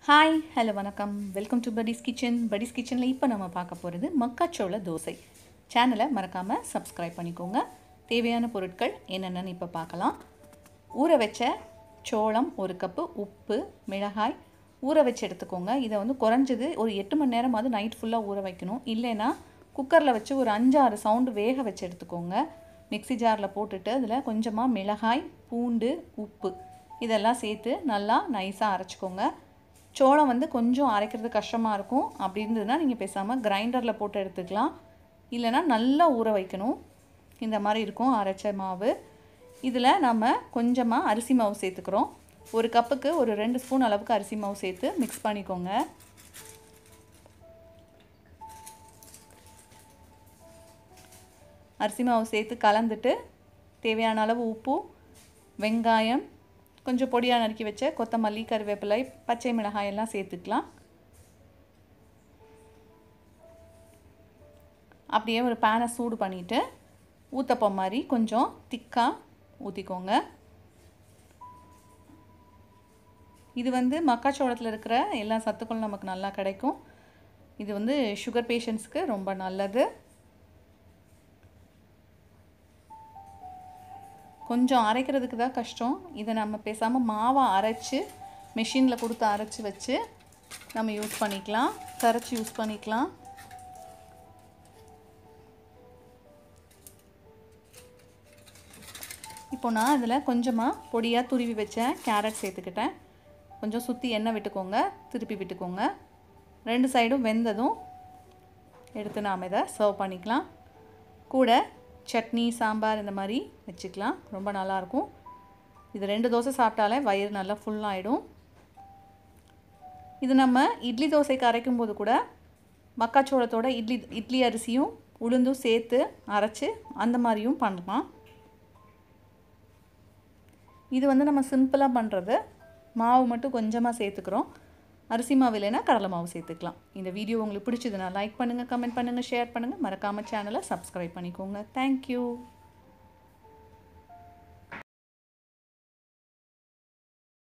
hi hello வணக்கம் welcome to Paddy's kitchen Paddy's கிச்சனில் இப்போ நம்ம பார்க்க போகிறது மக்காச்சோள தோசை சேனலை மறக்காமல் சப்ஸ்கிரைப் பண்ணிக்கோங்க தேவையான பொருட்கள் என்னென்னு இப்போ பார்க்கலாம் ஊற வச்ச சோளம் ஒரு கப்பு உப்பு மிளகாய் ஊற வச்சு எடுத்துக்கோங்க இதை வந்து குறைஞ்சது ஒரு எட்டு மணி நேரமாவது நைட் ஃபுல்லாக ஊற வைக்கணும் இல்லைன்னா குக்கரில் வச்சு ஒரு அஞ்சாறு சவுண்டு வேக வச்சு எடுத்துக்கோங்க மிக்ஸி ஜாரில் போட்டுட்டு அதில் கொஞ்சமாக மிளகாய் பூண்டு உப்பு இதெல்லாம் சேர்த்து நல்லா நைஸாக அரைச்சிக்கோங்க சோளம் வந்து கொஞ்சம் அரைக்கிறது கஷ்டமாக இருக்கும் அப்படி இருந்ததுன்னா நீங்கள் பேசாமல் கிரைண்டரில் போட்டு எடுத்துக்கலாம் இல்லைன்னா நல்லா ஊற வைக்கணும் இந்த மாதிரி இருக்கும் அரைச்ச மாவு இதில் நம்ம கொஞ்சமாக அரிசி மாவு சேர்த்துக்கிறோம் ஒரு கப்புக்கு ஒரு ரெண்டு ஸ்பூன் அளவுக்கு அரிசி மாவு சேர்த்து மிக்ஸ் பண்ணிக்கோங்க அரிசி மாவு சேர்த்து கலந்துட்டு தேவையான அளவு உப்பு வெங்காயம் கொஞ்சம் பொடியாக நறுக்கி வச்ச கொத்தமல்லி கருவேப்பிலை பச்சை மிளகாய் எல்லாம் சேர்த்துக்கலாம் அப்படியே ஒரு பேனை சூடு பண்ணிவிட்டு ஊத்தப்பம் மாதிரி கொஞ்சம் திக்காக ஊற்றிக்கோங்க இது வந்து மக்காச்சோளத்தில் இருக்கிற எல்லா சத்துக்களும் நமக்கு நல்லா கிடைக்கும் இது வந்து சுகர் பேஷண்ட்ஸ்க்கு ரொம்ப நல்லது கொஞ்சம் அரைக்கிறதுக்கு தான் கஷ்டம் இதை நம்ம பேசாமல் மாவை அரைச்சி மிஷினில் கொடுத்து அரைச்சி வச்சு நம்ம யூஸ் பண்ணிக்கலாம் கரைச்சி யூஸ் பண்ணிக்கலாம் இப்போ நான் அதில் கொஞ்சமாக பொடியாக துருவி வச்ச கேரட் சேர்த்துக்கிட்டேன் கொஞ்சம் சுற்றி எண்ணெய் விட்டுக்கோங்க திருப்பி விட்டுக்கோங்க ரெண்டு சைடும் வெந்ததும் எடுத்து நாம் இதை சர்வ் பண்ணிக்கலாம் கூட சட்னி சாம்பார் இந்த மாதிரி வச்சுக்கலாம் ரொம்ப நல்லாயிருக்கும் இது ரெண்டு தோசை சாப்பிட்டாலே வயிறு நல்லா ஃபுல்லாகிடும் இது நம்ம இட்லி தோசைக்கு அரைக்கும் போது கூட மக்காச்சோளத்தோட இட்லி இட்லி அரிசியும் உளுந்தும் சேர்த்து அரைச்சி அந்த மாதிரியும் பண்ணலாம் இது வந்து நம்ம சிம்பிளாக பண்ணுறது மாவு மட்டும் கொஞ்சமாக சேர்த்துக்கிறோம் அரிசி மாவு இல்லைன்னா கடலை மாவு சேர்த்துக்கலாம் இந்த வீடியோ உங்களுக்கு பிடிச்சதுன்னா லைக் பண்ணுங்கள் கமெண்ட் பண்ணுங்கள் ஷேர் பண்ணுங்கள் மறக்காமல் சேனலை சப்ஸ்கிரைப் பண்ணிக்கோங்க தேங்க்யூ